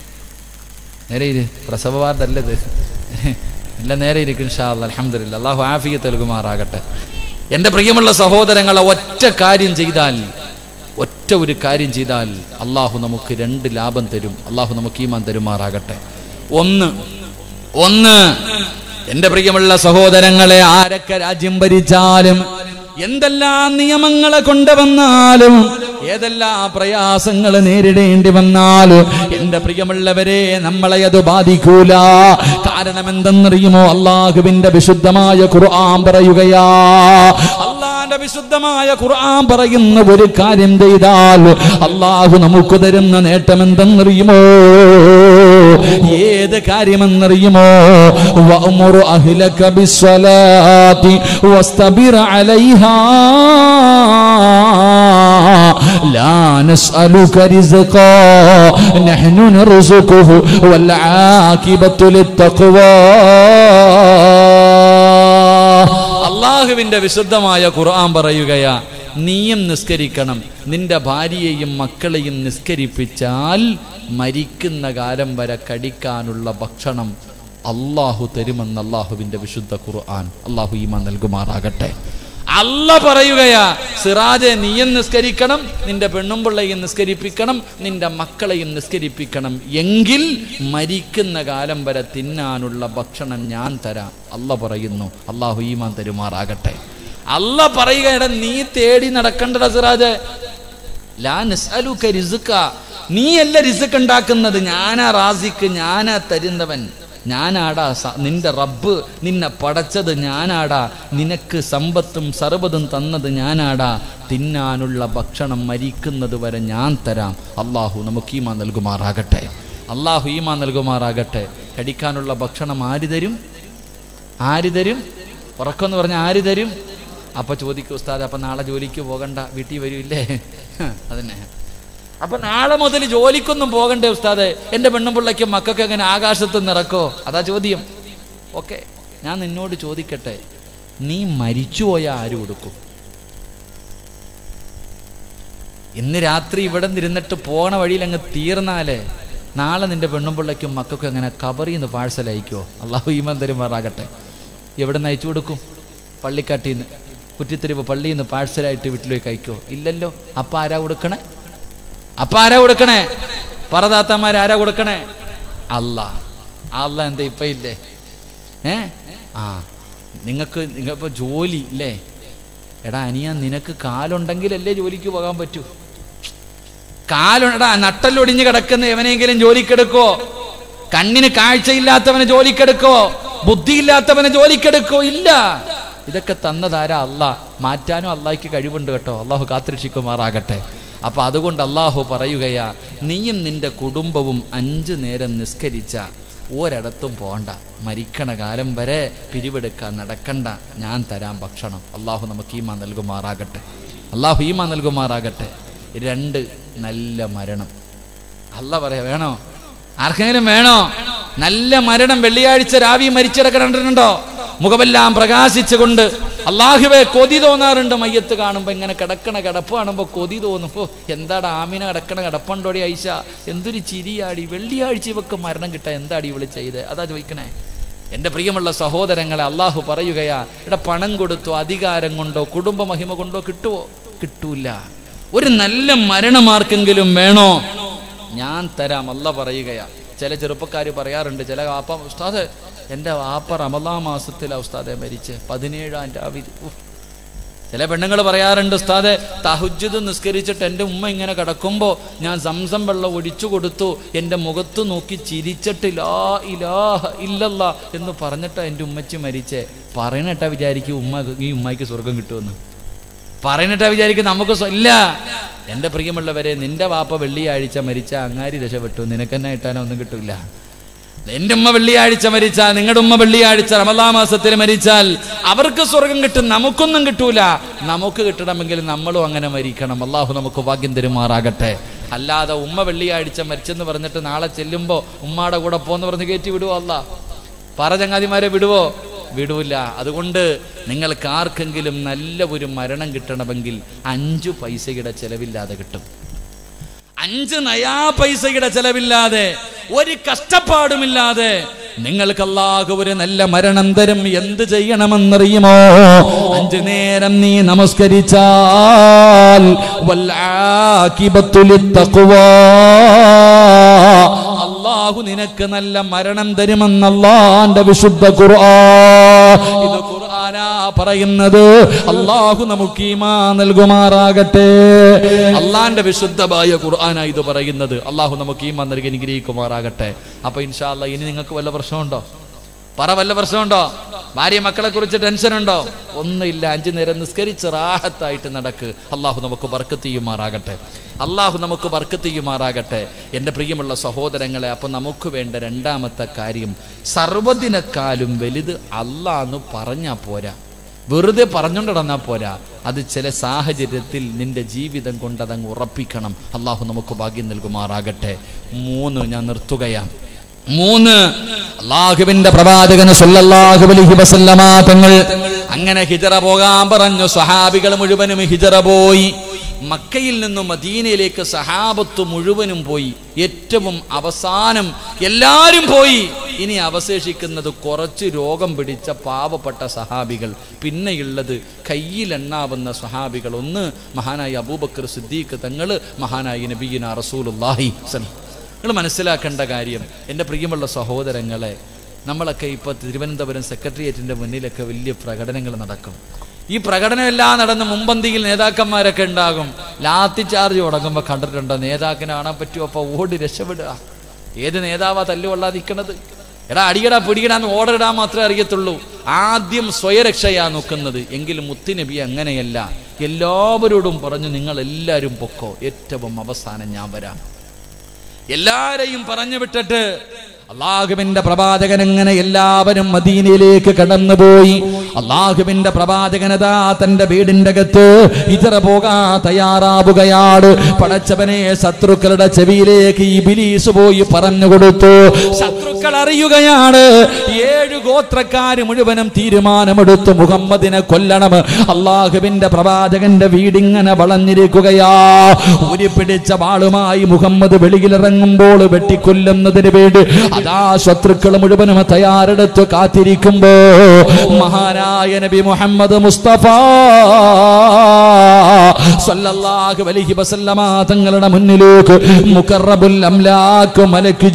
നേരെ ഇരു പ്രസവ വാർഡല്ലത് എല്ലാം നേരെ ഇരിക്കും ഇൻഷാ അല്ലാ അലഹമില്ല അള്ളാഹു ആഫിയെ നൽകുമാറാകട്ടെ എൻ്റെ പ്രിയമുള്ള സഹോദരങ്ങളെ ഒറ്റ കാര്യം ചെയ്താൽ ഒറ്റ ഒരു കാര്യം ചെയ്താൽ അള്ളാഹു നമുക്ക് രണ്ട് ലാഭം തരും അള്ളാഹു നമുക്ക് ഈമാൻ തരുമാറാകട്ടെ ഒന്ന് ഒന്ന് എന്റെ പ്രിയമുള്ള സഹോദരങ്ങളെ ആരൊക്കെ രാജ്യം ഭരിച്ചാലും എന്തെല്ലാം നിയമങ്ങളെ കൊണ്ടുവന്നാലും ഏതെല്ലാം പ്രയാസങ്ങൾ നേരിടേണ്ടി വന്നാലും എന്റെ പ്രിയമുള്ളവരെ നമ്മളെ അത് ബാധിക്കൂല കാരണം എന്തെന്നറിയുമോ അള്ളാഹുവിന്റെ വിശുദ്ധമായ ഖുർആൻ പറയുകയാ അള്ളാന്റെ വിശുദ്ധമായ ഖുർആൻ പറയുന്ന ഒരു കാര്യം ചെയ്താൽ അള്ളാഹു നമുക്ക് തരുന്ന നേട്ടം എന്തെന്നറിയുമോ ഏത് കാര്യമെന്നറിയുമോ വഅ്മുറു അഹ്ലക ബിസ്സലാത്തി വസ്തബിർ അലൈഹാ لا نسألك رزقا نحن نرزقه والعاقبة للتقوى അള്ളാഹുവിന്റെ വിശുദ്ധമായ ഖുർആൻ പറയുകയാ നീയും നിസ്കരിക്കണം നിന്റെ ഭാര്യയെയും മക്കളെയും നിസ്കരിപ്പിച്ചാൽ മരിക്കുന്ന കാലം വരെ കടിക്കാനുള്ള ഭക്ഷണം അള്ളാഹു തരുമെന്ന് അള്ളാഹുവിന്റെ വിശുദ്ധ ഖുർആൻ അള്ളാഹു ഈമ നൽകുമാറാകട്ടെ അല്ല പറയുകയാ സിറാജെ നീയും നിസ്കരിക്കണം നിന്റെ പെണ്ണും പിള്ളയും നിസ്കരിപ്പിക്കണം നിന്റെ മക്കളെയും നിസ്കരിപ്പിക്കണം എങ്കിൽ മരിക്കുന്ന കാലം വരെ തിന്നാനുള്ള ഭക്ഷണം ഞാൻ തരാം അല്ല പറയുന്നു അള്ളാഹു ഈമാൻ തരുമാറാകട്ടെ അല്ല പറയുകയുടെ നീ തേടി നടക്കണ്ടട സിറാജ് ലാ നസ്അലുക റിസ്ക നീയല്ല റിസ്ക് ഉണ്ടാക്കുന്നത് ഞാനാ റാസിക്ക് ഞാനാ തരുന്നവൻ ഞാനാടാ സ- നിന്റെ റബ്ബ് നിന്നെ പടച്ചത് ഞാനാടാ നിനക്ക് സമ്പത്തും സർവ്വതും തന്നത് ഞാനാടാ തിന്നാനുള്ള ഭക്ഷണം മരിക്കുന്നത് വരെ ഞാൻ തരാം അള്ളാഹു നമുക്ക് ഈമാ നൽകുമാറാകട്ടെ അള്ളാഹു ഈമാ നൽകുമാറാകട്ടെ കടിക്കാനുള്ള ഭക്ഷണം ആര് തരും ആര് തരും ഉറക്കമെന്ന് പറഞ്ഞാൽ ആര് തരും അപ്പൊ ചോദിക്കും ഉസ്താദ് അപ്പൊ നാളെ ജോലിക്ക് പോകണ്ട വീട്ടിൽ വരൂല്ലേ അതന്നെ അപ്പൊ നാളെ മുതൽ ജോലിക്കൊന്നും പോകണ്ടേ ഉസ്താദ് എന്റെ പെണ്ണും പിള്ളയ്ക്കും മക്കൾക്ക് എങ്ങനെ ആകാശത്ത് നിറക്കോ അതാ ചോദ്യം ഓക്കെ ഞാൻ നിന്നോട് ചോദിക്കട്ടെ നീ മരിച്ചുപോയ ആര് കൊടുക്കും ഇന്ന് രാത്രി ഇവിടെ നിന്നിട്ട് പോണ വഴിയിൽ അങ്ങ് തീർന്നാലേ നാളെ നിന്റെ പെണ്ണും പിള്ളയ്ക്കും മക്കൾക്കും എങ്ങനെ കബറിൽ നിന്ന് പാഴ്സൽ അയക്കുമോ അള്ളാഹു ഈമാൻ തരുമാറാകട്ടെ എവിടെ നിന്ന് അയച്ചു കൊടുക്കും പള്ളിക്കാട്ടിൽ നിന്ന് കുറ്റിത്തെരുവ് പള്ളിയിൽ നിന്ന് പാഴ്സലായിട്ട് വീട്ടിലേക്ക് അയക്കുമോ ഇല്ലല്ലോ അപ്പ ആരാ കൊടുക്കണേ അപ്പ ആരാ കൊടുക്കണേ പറദാത്തമാർ ആരാ കൊടുക്കണേ അല്ല അല്ല എന്താ ഇപ്പൊ ഇല്ലേ ഏ ആ നിങ്ങൾക്ക് നിങ്ങളിപ്പോ ജോലി ഇല്ലേ എടാ അനിയ നിനക്ക് കാലുണ്ടെങ്കിലല്ലേ ജോലിക്ക് പോകാൻ പറ്റൂ കാലുണ്ടാ നട്ടല്ലൊടിഞ്ഞ് കിടക്കുന്ന എവനെങ്കിലും ജോലിക്കെടുക്കോ കണ്ണിന് കാഴ്ചയില്ലാത്തവനെ ജോലിക്കെടുക്കോ ബുദ്ധിയില്ലാത്തവനെ ജോലിക്കെടുക്കോ ഇല്ല ഇതൊക്കെ തന്നതാരാ അല്ല മാറ്റാനും അള്ളാഹിക്ക് കഴിവുണ്ട് കേട്ടോ അള്ളാഹു കാത്തിരക്ഷിക്കുമാറാകട്ടെ അപ്പൊ അതുകൊണ്ട് അള്ളാഹു പറയുകയാ നീയും നിന്റെ കുടുംബവും അഞ്ചു നേരം നിസ്കരിച്ച ഒരിടത്തും പോണ്ട മരിക്കണ കാലം വരെ പിരിവെടുക്കാൻ നടക്കണ്ട ഞാൻ തരാം ഭക്ഷണം അള്ളാഹു നമുക്ക് ഈമ നൽകുമാറാകട്ടെ അള്ളാഹു ഈമ നൽകുമാറാകട്ടെ രണ്ട് നല്ല മരണം അല്ല പറയാ വേണോ ആർക്കെങ്കിലും വേണോ നല്ല മരണം വെള്ളിയാഴ്ച രാവി മരിച്ചിടക്ക് കണ്ടിട്ടുണ്ടോ മുഖമെല്ലാം പ്രകാശിച്ചുകൊണ്ട് അള്ളാഹുവെ കൊതി തോന്നാറുണ്ട് മയ്യത്ത് കാണുമ്പോ ഇങ്ങനെ കിടക്കണ കിടപ്പ് കാണുമ്പോ കൊതി തോന്നും ഓ എന്താടാ ആമിന കിടക്കണ കിടപ്പുണ്ടോടി ഐഷ എന്തൊരു ചിരിയാടി വെള്ളിയാഴ്ച ഇവക്ക് മരണം കിട്ടാ എന്താടി ഇവള് ചെയ്ത് അതാ ചോദിക്കണേ എന്റെ പ്രിയമുള്ള സഹോദരങ്ങളെ അള്ളാഹു പറയുകയാ ഇവിടെ പണം കൊടുത്തോ അധികാരം കൊണ്ടോ കുടുംബ മഹിമ കൊണ്ടോ കിട്ടുവോ കിട്ടൂല ഒരു നല്ല മരണമാർക്കെങ്കിലും വേണോ ഞാൻ തരാം അല്ല പറയുകയാ ചില ചെറുപ്പക്കാർ പറയാറുണ്ട് ചില വാപ്പ ഉസ്താദ് എൻ്റെ വാപ്പ റമദാ മാസത്തിലാ ഉസ്താദെ മരിച്ച് പതിനേഴാം രാവിലെ ഉഫ്. ചില പെണ്ണുങ്ങൾ പറയാറുണ്ട് ഉസ്താദെ തഹുജ്ജുദ് നിസ്കരിച്ചിട്ട് എൻ്റെ ഉമ്മ ഇങ്ങനെ കിടക്കുമ്പോൾ ഞാൻ സംസം വെള്ളം ഒഴിച്ചു കൊടുത്തു എൻ്റെ മുഖത്ത് നോക്കി ചിരിച്ചിട്ട് ലാ ഇലാഹ ഇല്ലല്ല എന്ന് പറഞ്ഞിട്ടാ എൻ്റെ ഉമ്മച്ചി മരിച്ചേ പറയണട്ടാ വിചാരിക്കും ഉമ്മ ഈ ഉമ്മയ്ക്ക് സ്വർഗം കിട്ടുമെന്ന് പറയുന്നിട്ടാ വിചാരിക്കും നമുക്ക് സ്വ- ഇല്ല എൻ്റെ പ്രിയമുള്ളവരെ നിന്റെ വാപ്പ വെള്ളിയാഴ്ച മരിച്ച അങ്ങാരി രക്ഷപ്പെട്ടു നിനക്കെന്നെ കിട്ടാനോ ഒന്നും കിട്ടില്ല എന്റെ ഉമ്മ വെള്ളിയാഴ്ച മരിച്ചാൽ നിങ്ങളുടെ ഉമ്മ വെള്ളിയാഴ്ച റമദാ മാസത്തിൽ മരിച്ചാൽ അവർക്ക് സ്വർഗം കിട്ടും നമുക്കൊന്നും കിട്ടൂല നമുക്ക് കിട്ടണമെങ്കിൽ നമ്മളും അങ്ങനെ മരിക്കണം അള്ളാഹു നമുക്ക് ഭാഗ്യം തരുമാറാകട്ടെ അല്ലാതെ ഉമ്മ വെള്ളിയാഴ്ച മരിച്ചെന്ന് പറഞ്ഞിട്ട് നാളെ ചെല്ലുമ്പോ ഉമ്മാടെ കൂടെ പോന്ന് പറഞ്ഞ് കയറ്റി വിടുവോ അല്ല പറ ചങ്ങാതിമാരെ വിടുവോ വിടൂല അതുകൊണ്ട് നിങ്ങൾക്ക് ആർക്കെങ്കിലും നല്ല ഒരു മരണം കിട്ടണമെങ്കിൽ അഞ്ചു പൈസയുടെ ചെലവില്ലാതെ കിട്ടും അഞ്ച് നയാ പൈസയുടെ ചെലവില്ലാതെ ഒരു കഷ്ടപ്പാടുമില്ലാതെ നിങ്ങൾക്ക് അല്ലാഹു ഒരു നല്ല മരണം തരും എന്ത് ചെയ്യണമെന്നറിയുമോ അഞ്ചു നേരം നീ നമസ്കരിച്ചാൽ വൽആഖിബത്തു ലിത്തഖ്വാ. അല്ലാഹു നിനക്ക് നല്ല മരണം തരുമെന്നല്ലാന്റെ വിശുദ്ധ ഖുർആൻ ഇത് ഖുർആനാ പറയുന്നത് അല്ലാഹു നമുക്ക് ഈമാ നൽകുമാറാകട്ടെ അള്ളാന്റെ വിശുദ്ധമായ ഖുർആനാ ഇത് പറയുന്നത് അല്ലാഹു നമുക്ക് ഈമാ നൽകി അനുഗ്രഹിക്കുമാറാകട്ടെ അപ്പൊ ഇൻഷാ അല്ലാ ഇനി നിങ്ങൾക്ക് വല്ല പ്രശ്നമുണ്ടോ പറ വല്ല പ്രശ്നമുണ്ടോ ഭാര്യ മക്കളെ കുറിച്ച് ടെൻഷൻ ഉണ്ടോ ഒന്നുമില്ല അഞ്ചു നേരം നിസ്കരിച്ച് റാഹത്തായിട്ട് നടക്ക് അള്ളാഹു നമുക്ക് ബർക്കത്ത് ചെയ്യുമാറാകട്ടെ അള്ളാഹു നമുക്ക് ബർക്കത്ത് ചെയ്യുമാറാകട്ടെ എൻ്റെ പ്രിയമുള്ള സഹോദരങ്ങളെ അപ്പൊ നമുക്ക് വേണ്ട രണ്ടാമത്തെ കാര്യം സർവ്വതിനെക്കാളും വലുത് അള്ളാന്ന് പറഞ്ഞാ പോരാ വെറുതെ പറഞ്ഞുകൊണ്ട് നടന്നാൽ പോരാ അത് ചില സാഹചര്യത്തിൽ നിന്റെ ജീവിതം കൊണ്ട് അതങ്ങ് ഉറപ്പിക്കണം അള്ളാഹു നമുക്ക് ഭാഗ്യം നൽകുമാറാകട്ടെ മൂന്ന് ഞാൻ നിർത്തുകയാണ് മൂന്ന് അള്ളാഹുവിന്റെ പ്രവാചകന് സല്ലല്ലാഹു അലൈഹി വസല്ലമ തങ്ങൾ അങ്ങനെ ഹിജറ പോകാൻ പറഞ്ഞു സഹാബികൾ മുഴുവനും ഹിജറ പോയി മക്കയിൽ നിന്നും മദീനയിലേക്ക് സഹാബത്ത് മുഴുവനും പോയി ഏറ്റവും അവസാനം എല്ലാരും പോയി ഇനി അവശേഷിക്കുന്നത് കുറച്ച് രോഗം പിടിച്ച പാവപ്പെട്ട സഹാബികൾ പിന്നെയുള്ളത് കയ്യിലെണ്ണാവുന്ന സഹാബികൾ ഒന്ന് മഹാനായ അബൂബക്കർ സിദ്ദീഖ് തങ്ങള് മഹാനായ നബീന റസൂലുള്ളാഹി സല്ലല്ലാഹു നിങ്ങൾ മനസ്സിലാക്കേണ്ട കാര്യം എൻ്റെ പ്രിയമുള്ള സഹോദരങ്ങളെ നമ്മളൊക്കെ ഇപ്പോൾ തിരുവനന്തപുരം സെക്രട്ടേറിയറ്റിൻ്റെ മുന്നിലൊക്കെ വലിയ പ്രകടനങ്ങൾ നടക്കും ഈ പ്രകടനമെല്ലാം നടന്ന് മുമ്പന്തിയിൽ നേതാക്കന്മാരൊക്കെ ഉണ്ടാകും ലാത്തി ചാർജ് തുടങ്ങുമ്പോൾ കണ്ടിട്ടുണ്ടോ നേതാക്കിനെ കാണാൻ പറ്റുമോ അപ്പോൾ ഓടി രക്ഷപ്പെടുക ഏത് നേതാവാ തല്ലുകൊള്ളാ നിൽക്കുന്നത് എടാ അടിയടാ പിടിക്കടാന്ന് ഓർഡർ ഇടാൻ മാത്രമേ അറിയത്തുള്ളൂ ആദ്യം സ്വയരക്ഷയാ നോക്കുന്നത് എങ്കിലും മുത്തുനബി അങ്ങനെയല്ല എല്ലാവരോടും പറഞ്ഞു നിങ്ങൾ എല്ലാവരും പൊക്കോ ഏറ്റവും അവസാനം ഞാൻ വരാം എല്ലാരെയും പറഞ്ഞു വിട്ടിട്ട് അള്ളാഹുവിന്റെ പ്രവാചകൻ എങ്ങനെ എല്ലാവരും മദീനയിലേക്ക് കടന്നുപോയി അള്ളാഹുവിന്റെ പ്രവാചകനതാ തന്റെ വീടിന്റെ അകത്ത് ഇതറ പോകാൻ തയ്യാറാവുകയാണ് പടച്ചവനെ ശത്രുക്കളുടെ ചെവിയിലേക്ക് ഈ ബിലീസ് പോയി പറഞ്ഞു കൊടുത്തു ശത്രുക്കൾ അറിയുകയാണ് ഏഴ് ഗോത്രക്കാര് മുഴുവനും തീരുമാനമെടുത്തു മുഹമ്മദിനെ കൊല്ലണം അള്ളാഹുവിന്റെ പ്രവാചകന്റെ വീടിങ്ങനെ വളഞ്ഞിരിക്കുകയാ ഒരു പിടിച്ച വാളുമായി മുഹമ്മദ് വെളിയിലിറങ്ങുമ്പോൾ വെട്ടിക്കൊല്ലുന്നതിന് വേണ്ടി അതാ ശത്രുക്കൾ മുഴുവനും തയ്യാറെടുത്ത് കാത്തിരിക്കുമ്പോ മഹാനായ നബി മുഹമ്മദ് മുസ്തഫ സല്ലല്ലാഹു അലൈഹി വസല്ലമ തങ്ങളുടെ മുന്നിലേക്ക് മുഖറബുൽ അംലാക്ക് മലക്ക്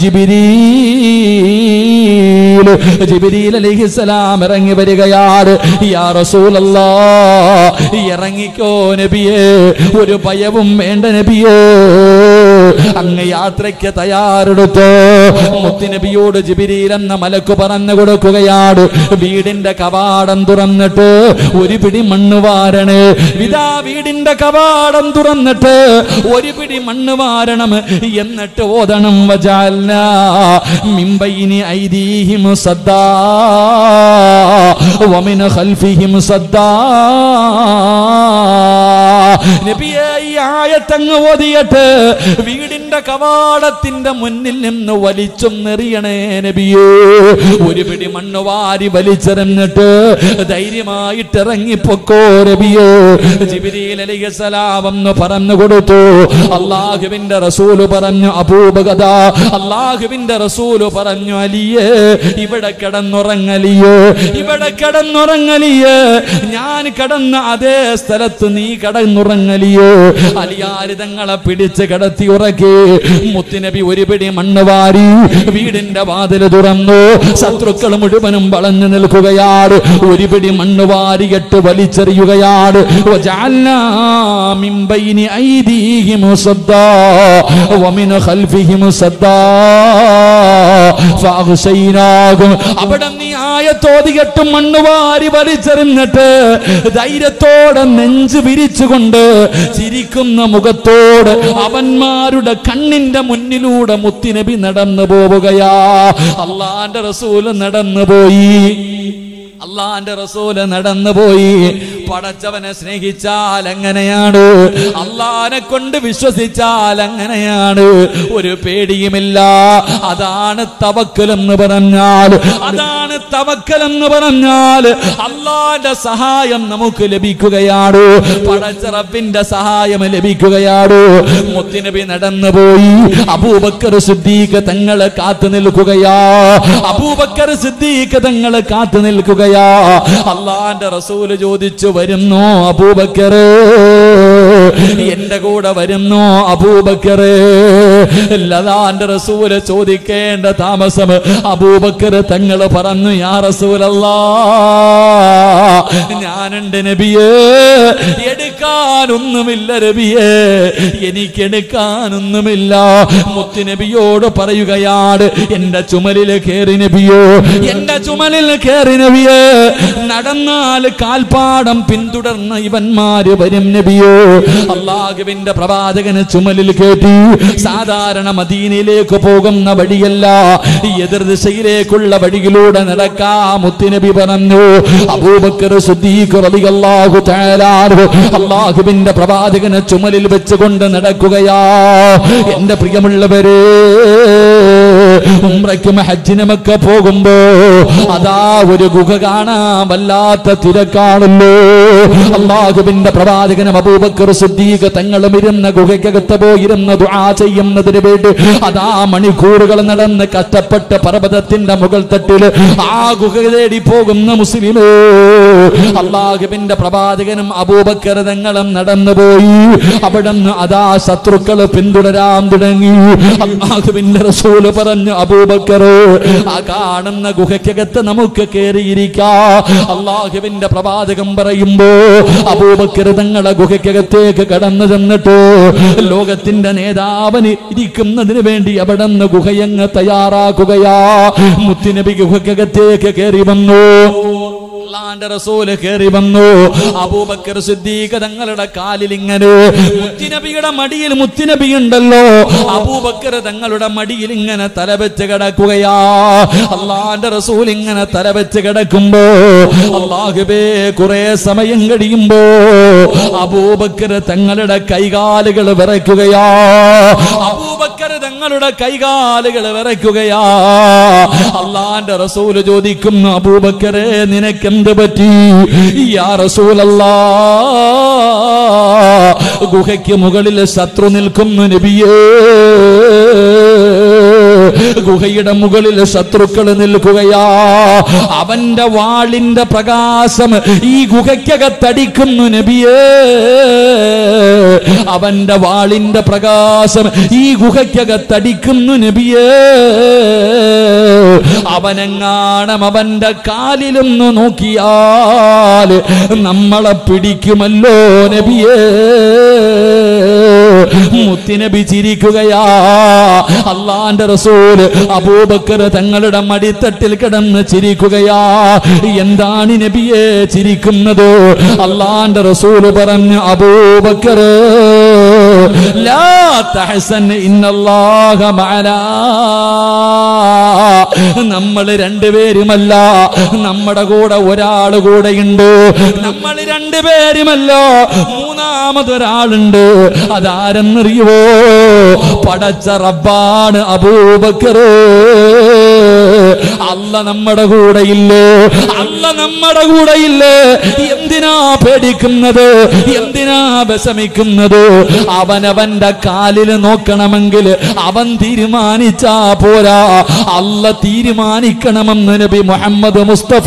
ജിബിരീൽ ജിബിരീൽ അലൈഹിസ്സലാം ഇറങ്ങി വരികയാണ് യാ റസൂലല്ലാ ഇറങ്ങിക്കോ നബിയേ ഒരു ഭയവും വേണ്ട നബിയേ അങ്ങ് യാത്രയ്ക്ക് തയ്യാറെടുത്തോ മുത്തുനബിയോട് ജിബിരിയിൽ എന്ന മലക്ക് പറഞ്ഞു കൊടുക്കുകയാണ് വീടിന്റെ കവാടം തുറന്നിട്ട് ഒരു പിടി മണ്ണ് വാരണേ വിതാ വീടിന്റെ കവാടം തുറന്നിട്ട് ഒരു പിടി മണ്ണ് വാരണം എന്നിട്ട് ഓതണം വജാൽന മിമ്പൈനി ഐദീഹിം സദ്ദാ വമിന ഖൽഫിഹിം സദ്ദാ നബിയെ ഈ ആയത്തങ്ങ് ഓതിയിട്ട് വീടിന്റെ കവാടത്തിന്റെ മുന്നിൽ നിന്ന് വലിച്ചൊന്നെറിയണേ നബിയേ ഒരു പിടി മണ്ണ് വാരി വലിച്ചെറിഞ്ഞിട്ട് ധൈര്യമായിട്ട് ഇറങ്ങിപ്പൊക്കോ നബിയേ ജിബിരിയിൽ അലിഹസലാം എന്ന് പറഞ്ഞു കൊടുത്തു അള്ളാഹുവിന്റെ റസൂല് പറഞ്ഞു അപൂപകഥ അള്ളാഹുവിന്റെ റസൂല് പറഞ്ഞു അലിയേ ഇവിടെ കിടന്നുറങ്ങലിയേ ഇവിടെ കിടന്നുറങ്ങലിയേ ഞാൻ കിടന്ന അതേ സ്ഥലത്ത് നീ കിടന്നുറങ്ങലിയേ അലിയാരിതങ്ങളെ പിടിച്ച് കിടത്തി ഉറക്കി മുത്തുനബി ഒരു പിടി മണ്ണ് വാരി വീടിന്റെ വാതിൽ തുറന്നു ശത്രുക്കൾ മുഴുവനും വളഞ്ഞു നിൽക്കുകയാണ് ഒരു പിടി മണ്ണ് വാരിയിട്ട് വലിച്ചെറിയുകയാണ് وجعلنا من بين أيديهم صدا ومن خلفهم صدا فأغشيناهم അവിടെ നീ ആയത്തോതികെട്ട് മണ്ണ് വാരി വലിച്ചെറിഞ്ഞിട്ട് ധൈര്യത്തോടെ നെഞ്ച് വിരിച്ചുകൊണ്ട് ചിരിക്കുന്ന മുഖത്തോട് അവന്മാരുടെ കണ്ണിന്റെ മുന്നിലൂടെ മുത്തിനബി നടന്നു പോവുകയാ അള്ളാന്റെ റസൂല് നടന്നു പോയി അള്ളാന്റെ റസൂല് നടന്നുപോയി പടച്ചവനെ സ്നേഹിച്ചാൽ എങ്ങനെയാണ് അള്ളാനെ കൊണ്ട് വിശ്വസിച്ചാൽ എങ്ങനെയാണ് ഒരു പേടിയുമില്ല അതാണ് തവക്കലെന്ന് പറഞ്ഞാൽ അതാണ് തവക്കലെന്ന് പറഞ്ഞാൽ അള്ളാന്റെ സഹായം നമുക്ക് ലഭിക്കുകയാണ് പടച്ചറപ്പിന്റെ സഹായം ലഭിക്കുകയാണ് മുത്തിനബി നടന്നുപോയി അബൂബക്കർ സിദ്ദീഖ് തങ്ങളെ കാത്തു നിൽക്കുകയാ അബൂബക്കർ സിദ്ദീഖ് തങ്ങളെ കാത്തു നിൽക്കുകയാ അള്ളാന്റെ റസൂല് ചോദിച്ചു വരുന്നു അബൂബക്കറ് എന്റെ കൂടെ വരുന്നു അബൂബക്കറ് ലതാന്റെ റസൂല് ചോദിക്കേണ്ട താമസം അബൂബക്കർ തങ്ങൾ പറഞ്ഞു യാ റസൂലല്ലാ ഞാനുണ്ട് നബിയേ എടുക്കാനൊന്നുമില്ല നബിയേ എനിക്ക് എടുക്കാനൊന്നുമില്ല മുത്ത് നബിയോട് പറയുകയാണ് എന്റെ ചുമലിൽ കയറി നബിയോ എന്റെ ചുമലിൽ കയറി നബിയേ നടന്നാൽ കാൽപ്പാടം പിന്തുടർന്ന ഇവന്മാര് വരും നബിയോ അള്ളാഹുവിന്റെ പ്രവാചകന് ചുമലിൽ കേട്ടി സാധാരണ മദീനയിലേക്ക് പോകുന്ന വഴിയല്ല എതിർ ദിശയിലേക്കുള്ള വഴിയിലൂടെ നടക്കാ മുത്തുനബി പറഞ്ഞു അബൂബക്കർ സിദ്ദീഖ് റളിയല്ലാഹു തആല അൻഹു അള്ളാഹുവിന്റെ പ്രവാചകനെ ചുമലിൽ വെച്ചുകൊണ്ട് നടക്കുകയാ എന്റെ പ്രിയമുള്ളവരെ ഉംറയ്ക്കും ഹജ്ജിനുമൊക്കെ പോകുമ്പോ അതാ ഒരു ഗുഹ കാണാൻ വല്ലാത്ത തിരക്കാണല്ലോ അള്ളാഹുവിന്റെ പ്രവാചകനും അബൂബക്കർ സിദ്ദീഖ് തങ്ങളും ഇരുന്ന ഗുഹയ്ക്കകത്ത് പോയിരുന്ന ദുആ ചെയ്യുന്നതിന് വേണ്ടി അതാ മണിക്കൂറുകൾ നടന്ന് കഷ്ടപ്പെട്ട് പർവ്വതത്തിന്റെ മുകൾ തട്ടിൽ ആ ഗുഹ തേടി പോകുന്ന മുസ്ലിമേ അള്ളാഹുവിന്റെ പ്രവാചകനും അബൂബക്കർ തങ്ങളും നടന്നുപോയി അവിടുന്ന് അതാ ശത്രുക്കൾ പിന്തുടരാൻ തുടങ്ങി അള്ളാഹുവിന്റെ റസൂല് പറഞ്ഞു അബൂബക്കർ ആ കാണുന്ന ഗുഹയ്ക്കകത്ത് നമുക്ക് കയറിയിരിക്കാം അള്ളാഹുവിന്റെ പ്രവാചകം പറയുമ്പോ അബൂബക്കർ തങ്ങളെ ഗുഹയ്ക്കകത്തേക്ക് കടന്നു ചെന്നിട്ട് ലോകത്തിന്റെ നേതാവിന് ഇരിക്കുന്നതിന് വേണ്ടി അവിടെ നിന്ന് ഗുഹയങ്ങ് തയ്യാറാക്കുകയാ മുത്തുനബി ഗുഹയ്ക്കകത്തേക്ക് കയറി വന്നു അള്ളാന്റെ റസൂല് കയറി വന്നു അബൂബക്കർ സിദ്ദീഖ് തങ്ങളുടെ കാലിൽ ഇങ്ങനെ മുത്തിനബിയുടെ മടിയിൽ മുത്തിനബി ഉണ്ടല്ലോ അബൂബക്കർ തങ്ങളുടെ മടിയിൽ ഇങ്ങനെ തലവെച്ച് കിടക്കുകയാ അള്ളാന്റെ റസൂൽ ഇങ്ങനെ തലവെച്ച് കിടക്കുമ്പോ അള്ളാഹുബേ കുറെ സമയം കഴിയുമ്പോ അബൂബക്കർ തങ്ങളുടെ കൈകാലുകൾ വിറയ്ക്കുകയാ അബൂബക്കർ തങ്ങളുടെ കൈകാലുകൾ വിറയ്ക്കുകയാ അള്ളാന്റെ റസൂല് ചോദിക്കുന്നു അബൂബക്കറെ നിനക്കെന്ത് പറ്റി യാ റസൂലല്ലാ ഗുഹയ്ക്ക് മുകളിൽ ശത്രു നിൽക്കുന്നു നബിയേ ഗുഹയുടെ മുകളിൽ ശത്രുക്കൾ നിൽക്കുകയാ അവന്റെ വാളിന്റെ പ്രകാശം ഈ ഗുഹയ്ക്കകത്തടിക്കുന്നു നബിയേ അവന്റെ വാളിന്റെ പ്രകാശം ഈ ഗുഹയ്ക്കകത്തടിക്കുന്നു നബിയേ അവനെങ്ങാണം അവന്റെ കാലിലൊന്ന് നോക്കിയാൽ നമ്മളെ പിടിക്കുമല്ലോ നബിയേ മുത്തിനബി ചിരിക്കുകയാ അള്ളാന്റെ റസൂല് അബൂബക്കർ തങ്ങളുടെ മടിത്തട്ടിൽ കിടന്ന് ചിരിക്കുകയാ എന്താണ് നബിയെ ചിരിക്കുന്നത് അള്ളാന്റെ റസൂല് പറഞ്ഞു അബൂബക്കർ ലാ തഹസൻ ഇന്നല്ലാഹ മഅനാ നമ്മൾ രണ്ടുപേരുമല്ല നമ്മുടെ കൂടെ ഒരാൾ കൂടെയുണ്ട് നമ്മൾ രണ്ടുപേരുമല്ല മൂന്നാമതൊരാളുണ്ട് അതാരെന്നറിയുവോ പടച്ച റബ്ബാണ് അബൂബക്കർ അല്ല നമ്മുടെ കൂടെയില്ലേ അല്ല നമ്മുടെ കൂടെയില്ലേ എന്തിനാ പേടിക്കുന്നത് എന്തിനാ വിഷമിക്കുന്നത് അവനവന്റെ കാലിൽ നോക്കണമെങ്കിൽ അവൻ തീരുമാനിച്ചാ പോരാ അല്ല തീരുമാനിക്കണമെന്ന് നബി മുഹമ്മദ് മുസ്തഫ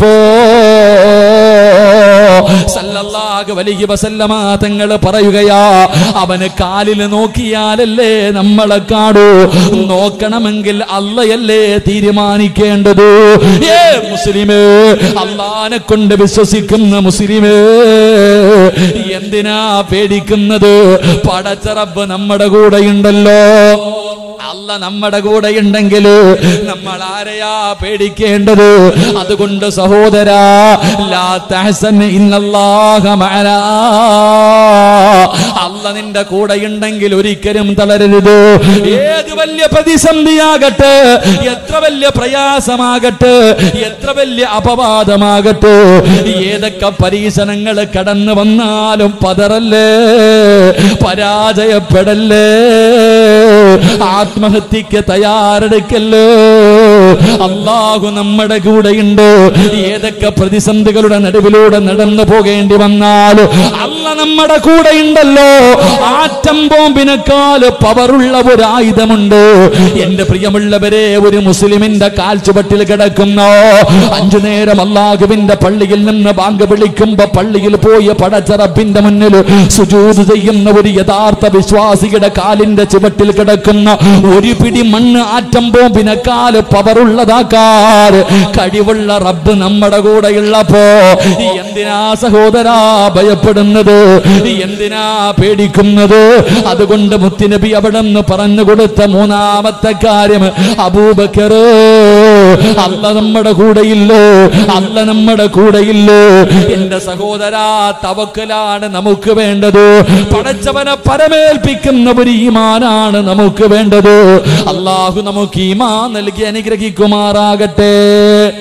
സല്ലല്ലാഹു അലൈഹി വസല്ലമ തങ്ങൾ പറയുകയാ അവന് കാലിൽ നോക്കിയാലല്ലേ നമ്മളെ കാണൂ നോക്കണമെങ്കിൽ അല്ലയല്ലേ തീരുമാനിക്കേണ്ടത് ഏ മുസ്ലിമേ അള്ളാനെ കൊണ്ട് വിശ്വസിക്കുന്ന മുസ്ലിമേ എന്തിനാ പേടിക്കുന്നത് പടച്ചറബ് നമ്മുടെ കൂടെയുണ്ടല്ലോ അല്ല നമ്മുടെ കൂടെ ഉണ്ടെങ്കിൽ നമ്മൾ ആരെയാ പേടിക്കേണ്ടത് അതുകൊണ്ട് സഹോദരാ ലാ തഹസൻ ഇന്നല്ലാഹ മഅനാ അല്ല നിന്റെ കൂടെ ഉണ്ടെങ്കിൽ ഒരിക്കലും തളരരുത് ഏത് വലിയ പ്രതിസന്ധിയാകട്ടെ എത്ര വലിയ പ്രയാസമാകട്ടെ എത്ര വലിയ അപവാദമാകട്ടെ ഏതൊക്കെ പരീക്ഷണങ്ങൾ കടന്നു വന്നാലും പതറല്ലേ പരാജയപ്പെടല്ലേ ആത്മഹത്യക്ക് തയ്യാറെടുക്കല്ലോ അള്ളാഹു നമ്മുടെ കൂടെയുണ്ട് ഏതൊക്കെ പ്രതിസന്ധികളുടെ നടുവിലൂടെ നടന്നു പോകേണ്ടി വന്നാലും അല്ല നമ്മുടെ കൂടെയുണ്ടല്ലോ ആറ്റം ബോംബിനേക്കാൾ പവറുള്ള ഒരു ആയുധമുണ്ട് എന്റെ പ്രിയമുള്ളവരെ ഒരു മുസ്ലിമിന്റെ കാൽച്ചുവട്ടിൽ കിടക്കുന്ന അഞ്ചു നേരം അള്ളാഹുവിന്റെ പള്ളിയിൽ നിന്ന് ബാങ്ക് വിളിക്കുമ്പോ പള്ളിയിൽ പോയി പടച്ചറപ്പിന്റെ മുന്നിൽ സുജൂത് ചെയ്യുന്ന ഒരു യഥാർത്ഥ വിശ്വാസിയുടെ കാലിന്റെ ചുവട്ടിൽ കിടക്കുന്ന ഒരു പിടി മണ്ണ് ആറ്റം ബോംബിനേക്കാൾ പവറുള്ളതാക്കാർ കഴിവുള്ള റബ്ബ് നമ്മുടെ കൂടെയുള്ളപ്പോ എന്തിനാ സഹോദരാ ഭയപ്പെടുന്നത് എന്തിനാ പേടിക്കുന്നത് അതുകൊണ്ട് മുത്തുനബി അവിടെ നിന്ന് പറഞ്ഞു കൊടുത്ത മൂന്നാമത്തെ കാര്യം അബൂബക്കർ അല്ല നമ്മുടെ കൂടെയില്ലോ അല്ല നമ്മുടെ കൂടെയില്ലോ എന്റെ സഹോദരാ തവക്കലാണ് നമുക്ക് വേണ്ടത് പടച്ചവനെ പരമേൽപ്പിക്കുന്ന ഒരു ഈമാനാണ് നമുക്ക് വേണ്ടത് അള്ളാഹു നമുക്ക് ഈമാൻ നൽകി അനുഗ്രഹിക്കുമാറാകട്ടെ